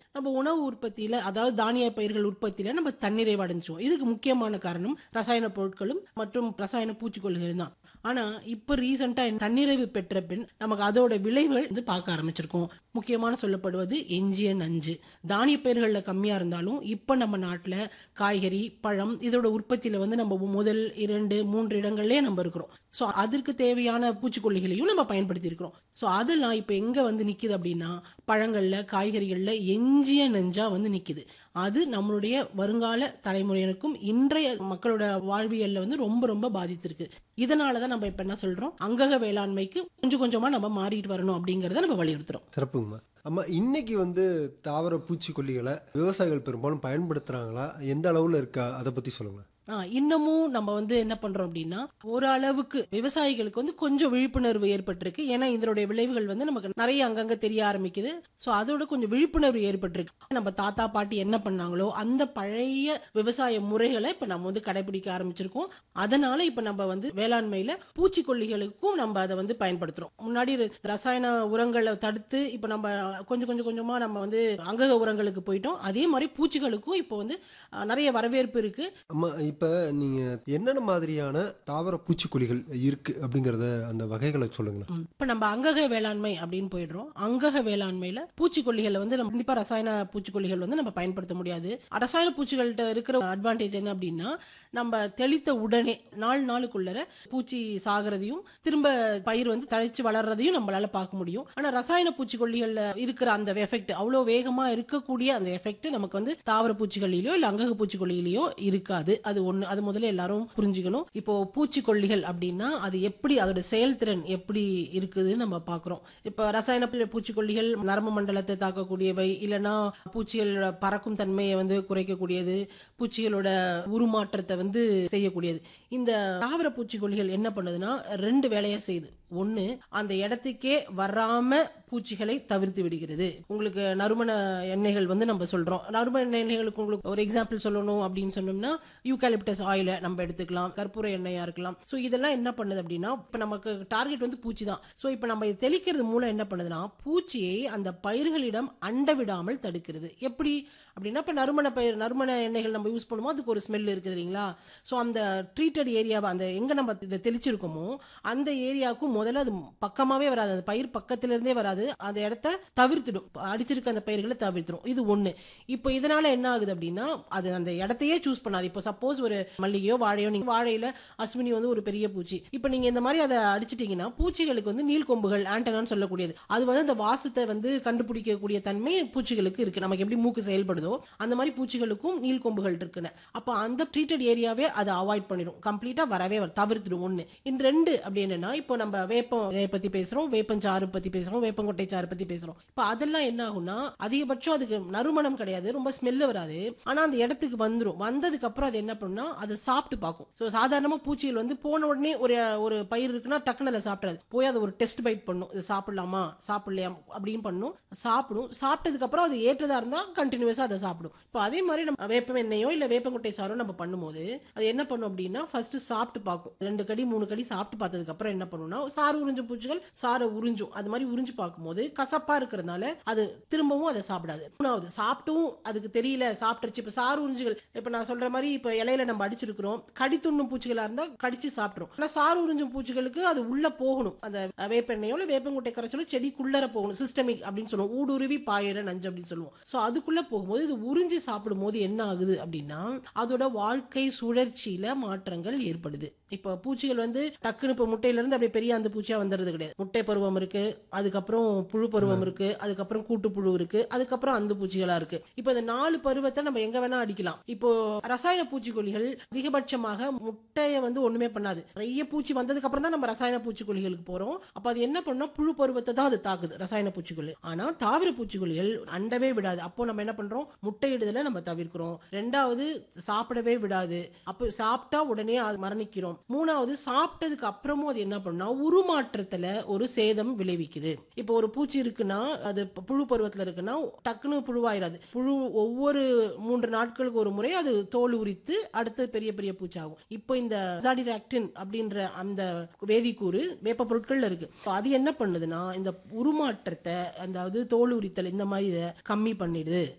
நம்ம உணவு உற்பத்தியில அதாவது தானிய பயிர்கள் உற்பத்தியில நம்ம தன்னிறைவு அடைஞ்சிருவோம் இதுக்கு முக்கியமான காரணம் ரசாயன பொருட்களும் மற்றும் ரசாயன பூச்சிக்கொல்லிகள் தான் ஆனா இப்ப ரீசெண்டா தன்னிறைவு பெற்ற பின் நமக்கு அதோட விளைவுகள் வந்து பார்க்க ஆரம்பிச்சிருக்கோம் முக்கியமான சொல்லப்படுவது எஞ்சிய நஞ்சு தானிய பயிர்கள்ல கம்மியா இருந்தாலும் இப்ப நம்ம நாட்டுல காய்கறி பழம் இதோட உற்பத்தியில வந்து நம்ம முதல் இரண்டு மூன்று இடங்கள்லயே நம்ம இருக்கிறோம் ஸோ அதற்கு தேவையான பூச்சிக்கொல்லிகளையும் நம்ம பயன்படுத்தி இருக்கிறோம் ஸோ அதெல்லாம் இப்போ எங்க வந்து நிக்குது அப்படின்னா பழங்கள்ல காய்கறிகள்ல எஞ்சிய நஞ்சா வந்து நிக்குது அது நம்மளுடைய வருங்கால தலைமுறையினருக்கும் இன்றைய மக்களோட வாழ்வியல்ல வந்து ரொம்ப ரொம்ப பாதித்திருக்கு இதனாலதான் நம்ம இப்ப என்ன சொல்றோம் அங்கக வேளாண்மைக்கு கொஞ்சம் கொஞ்சமா நம்ம மாறிட்டு வரணும் அப்படிங்கறத நம்ம வலியுறுத்துறோம் சிறப்புங்கம்மா அம்மா இன்னைக்கு வந்து தாவர பூச்சிக்கொல்லிகளை விவசாயிகள் பெரும்பாலும் பயன்படுத்துறாங்களா எந்த அளவுல இருக்கா அதை பத்தி சொல்லுங்க ஆ, இன்னமும் நம்ம வந்து என்ன பண்றோம் அப்படின்னா ஓரளவுக்கு விவசாயிகளுக்கு வந்து கொஞ்சம் விழிப்புணர்வு ஏற்பட்டிருக்கு ஏன்னா இதனுடைய விளைவுகள் வந்து நமக்கு நிறைய அங்கங்க தெரிய ஆரம்பிக்குது ஸோ அதோட கொஞ்சம் விழிப்புணர்வு ஏற்பட்டிருக்கு நம்ம தாத்தா பாட்டி என்ன பண்ணாங்களோ அந்த பழைய விவசாய முறைகளை இப்ப நம்ம வந்து கடைபிடிக்க ஆரம்பிச்சிருக்கோம் அதனால இப்ப நம்ம வந்து வேளாண்மையில பூச்சிக்கொல்லிகளுக்கும் நம்ம அதை வந்து பயன்படுத்துறோம் முன்னாடி ர- ரசாயன உரங்களை தடுத்து இப்ப நம்ம கொஞ்சம் கொஞ்சம் கொஞ்சமா நம்ம வந்து அங்கக உரங்களுக்கு போயிட்டோம் அதே மாதிரி பூச்சிகளுக்கும் இப்போ வந்து அஹ், நிறைய வரவேற்பு இருக்கு அம்மா இப்ப நீங்க என்னென்ன மாதிரியான தாவர பூச்சிக்கொல்லிகள் இருக்கு அப்படிங்கறத அந்த வகைகளை சொல்லுங்களேன் ம். இப்ப நம்ம அங்கக வேளாண்மை அப்படின்னு போயிடுறோம் அங்கக வேளாண்மையில பூச்சிக்கொல்லிகளை வந்து நம்ம கண்டிப்பா ரசாயன பூச்சிக்கொல்லிகள் வந்து நம்ம பயன்படுத்த முடியாது ரசாயன பூச்சிகள்கிட்ட இருக்கிற அட்வான்டேஜ் என்ன அப்படின்னா நம்ம தெளித்த உடனே நாலு நாளுக்குள்ளர பூச்சி சாகிறதையும் திரும்ப பயிர் வந்து தழைச்சு வளர்றதையும் நம்மளால பார்க்க முடியும் ஆனா ரசாயன பூச்சிக்கொல்லிகள்ல இருக்கிற அந்த எஃபெக்ட் அவ்வளவு வேகமா இருக்கக்கூடிய அந்த எஃபெக்ட் நமக்கு வந்து தாவர பூச்சிக்கொல்லியிலயோ இல்ல அங்கக பூச்சிக்கொல்லியிலயோ இருக்காது அது ஒண்ணு அது முதல்ல எல்லாரும் புரிஞ்சுக்கணும் இப்போ பூச்சிக்கொல்லிகள் அப்படின்னா அது எப்படி அதோட செயல்திறன் எப்படி இருக்குதுன்னு நம்ம பார்க்குறோம் இப்போ ரசாயன பூ- பூச்சிக்கொல்லிகள் நரம்பு மண்டலத்தை தாக்கக்கூடியவை இல்லைன்னா பூச்சிகளோட பறக்கும் தன்மையை வந்து குறைக்கக்கூடியது பூச்சிகளோட உருமாற்றத்தை வந்து செய்யக்கூடியது இந்த தாவர பூச்சிக்கொல்லிகள் என்ன பண்ணுதுன்னா ரெண்டு வேலையை செய்யுது ஒண்ணு அந்த இடத்துக்கே வராம பூச்சிகளை தவிர்த்து விடுகிறது உங்களுக்கு நறுமண எண்ணெய்கள் வந்து நம்ம சொல்றோம் நறுமண எண்ணெய்களுக்கு உங்களுக்கு ஒரு எக்ஸாம்பிள் சொல்லணும் அப்படின்னு சொன்னோம்னா யூகாலிப்டஸ் ஆயிலை நம்ம எடுத்துக்கலாம் கற்பூர எண்ணெயா இருக்கலாம் ஸோ இதெல்லாம் என்ன பண்ணுது அப்படின்னா இப்போ நமக்கு டார்கெட் வந்து பூச்சி தான் ஸோ இப்போ நம்ம இதை தெளிக்கிறது மூலம் என்ன பண்ணுதுன்னா பூச்சியை அந்த பயிர்களிடம் அண்ட விடாமல் தடுக்கிறது எப்படி அப்படின்னா இப்போ நறுமண பயிர் நறுமண எண்ணெய்கள் நம்ம யூஸ் பண்ணுவோம் அதுக்கு ஒரு ஸ்மெல் இருக்குது இல்லைங்களா ஸோ அந்த ட்ரீட்டட் ஏரியாவை அந்த எங்க நம்ம இதை தெளிச்சிருக்கோமோ அந்த ஏரியாவுக்கும் முதல்ல அது பக்கமாவே வராது அந்த பயிர் பக்கத்துல இருந்தே வராது அந்த இடத்த தவிர்த்திடும் அடிச்சிருக்க அந்த பயிர்களை தவிர்த்திடும் இது ஒண்ணு இப்போ இதனால என்ன ஆகுது அப்படின்னா அது அந்த இடத்தையே சூஸ் பண்ணாது இப்போ சப்போஸ் ஒரு மல்லிகையோ வாழையோ நீங்க வாழையில அஸ்வினி வந்து ஒரு பெரிய பூச்சி இப்போ நீங்க இந்த மாதிரி அதை அடிச்சிட்டீங்கன்னா பூச்சிகளுக்கு வந்து நீள்கொம்புகள் ஆண்டனான்னு சொல்லக்கூடியது அது வந்து அந்த வாசத்தை வந்து கண்டுபிடிக்கக்கூடிய தன்மை பூச்சிகளுக்கு இருக்கு நமக்கு எப்படி மூக்கு செயல்படுதோ அந்த மாதிரி பூச்சிகளுக்கும் நீள்கொம்புகள் இருக்குன்னு அப்போ அந்த ட்ரீட்டட் ஏரியாவே அதை அவாய்ட் பண்ணிடும் கம்ப்ளீட்டா வரவே வர தவிர்த்துடும் ஒண்ணு இந்த ரெண்டு அப்படி என்னன்னா இப்போ நம்ம வேப்பம் இலையை பத்தி பேசுறோம் வேப்பஞ்சாறு பத்தி பேசுறோம் வேப்பங்கொட்டை சாறு பத்தி பேசுறோம் இப்போ அதெல்லாம் என்ன ஆகும்னா அதிகபட்சம் அதுக்கு நறுமணம் கிடையாது ரொம்ப ஸ்மெல்லு வராது ஆனா அந்த இடத்துக்கு வந்துரும் வந்ததுக்கு அப்புறம் அது என்ன பண்ணும்னா அதை சாப்பிட்டு பார்க்கும் ஸோ சாதாரணமா பூச்சிகள் வந்து போன உடனே ஒரு ஒரு பயிர் இருக்குன்னா டக்குனு அதை சாப்பிடாது போய் அதை ஒரு டெஸ்ட் பைட் பண்ணும் இது சாப்பிடலாமா சாப்பிடலையா அப்படின்னு பண்ணும் சாப்பிடும் சாப்பிட்டதுக்கு அப்புறம் அது ஏற்றதா இருந்தா கண்டினியூஸா அதை சாப்பிடும் இப்போ அதே மாதிரி நம்ம வேப்பம் எண்ணெயோ இல்ல வேப்பங்கொட்டை சாரோ நம்ம பண்ணும்போது அது என்ன பண்ணும் அப்படின்னா ஃபர்ஸ்ட் சாப்பிட்டு பார்க்கும் ரெண்டு கடி மூணு கடி சாப்பிட்டு பார்த்ததுக்கு அப்புறம் என்ன பண்ணும்னா சாறு உறிஞ்சும் பூச்சிகள் சாரை உறிஞ்சும் அது மாதிரி உறிஞ்சு பார்க்கும்போது கசப்பா இருக்கிறதுனால அது திரும்பவும் அதை சாப்பிடாது மூணாவது சாப்பிட்டும் அதுக்கு தெரியல சாப்பிட்டுருச்சு இப்ப சாறு உறிஞ்சுகள் இப்ப நான் சொல்ற மாதிரி இப்ப இலையில நம்ம அடிச்சிருக்கிறோம் கடி துண்ணும் பூச்சிகளா இருந்தா கடிச்சு சாப்பிட்ரும் ஆனா சாறு உறிஞ்சும் பூச்சிகளுக்கு அது உள்ள போகணும் அந்த வேப்பெண்ணெயோ இல்ல வேப்பங்குட்டை கரைச்சலோ செடிக்குள்ளர போகணும் சிஸ்டமிக் அப்படின்னு சொல்லுவோம் ஊடுருவி பாயிர நஞ்சு அப்படின்னு சொல்லுவோம் சோ அதுக்குள்ள போகும்போது இது உறிஞ்சி சாப்பிடும் போது என்ன ஆகுது அப்படின்னா அதோட வாழ்க்கை சுழற்சியில மாற்றங்கள் ஏற்படுது இப்ப பூச்சிகள் வந்து டக்குனு இப்ப முட்டையில இருந்து அப்படியே பெரிய அந்த பூச்சியா வந்துடுறது கிடையாது முட்டை பருவம் இருக்கு அதுக்கப்புறம் புழு பருவம் இருக்கு அதுக்கப்புறம் கூட்டுப்புழு இருக்கு அதுக்கப்புறம் அந்த பூச்சிகளா இருக்கு இப்ப இந்த நாலு பருவத்தை நம்ம எங்க வேணா அடிக்கலாம் இப்போ ரசாயன பூச்சிக்கொல்லிகள் அதிகபட்சமாக முட்டையை வந்து ஒண்ணுமே பண்ணாது நிறைய பூச்சி வந்ததுக்கு அப்புறம் தான் நம்ம ரசாயன பூச்சிக்கொல்லிகளுக்கு போறோம் அப்ப அது என்ன பண்ணோம் புழு பருவத்தை தான் அது தாக்குது ரசாயன பூச்சிக்கொல்லி ஆனா தாவர பூச்சிக்கொல்லிகள் அண்டவே விடாது அப்போ நம்ம என்ன பண்றோம் முட்டையிடுதலை நம்ம தவிர்க்கிறோம் ரெண்டாவது சாப்பிடவே விடாது அப்போ சாப்பிட்டா உடனே அது மரணிக்கிறோம் மூணாவது சாப்பிட்டதுக்கு அப்புறமும் அது என்ன பண்ணுனா உருமாற்றத்துல ஒரு சேதம் விளைவிக்குது இப்போ ஒரு பூச்சி இருக்குன்னா அது ப- புழு பருவத்துல இருக்குன்னா டக்குன்னு புழுவாயிராது புழு ஒவ்வொரு மூன்று நாட்களுக்கு ஒரு முறை அது தோல் உரித்து அடுத்து பெரிய பெரிய பூச்சாகும் இப்போ இந்த அசாடிராக்டின் அப்படின்ற அந்த வேதிக்கூறு வேப்ப பொருட்கள்ல இருக்கு So அது என்ன பண்ணுதுன்னா இந்த உருமாற்றத்தை அதாவது தோல் உரித்தல் இந்த மாதிரி இதை கம்மி பண்ணிடுது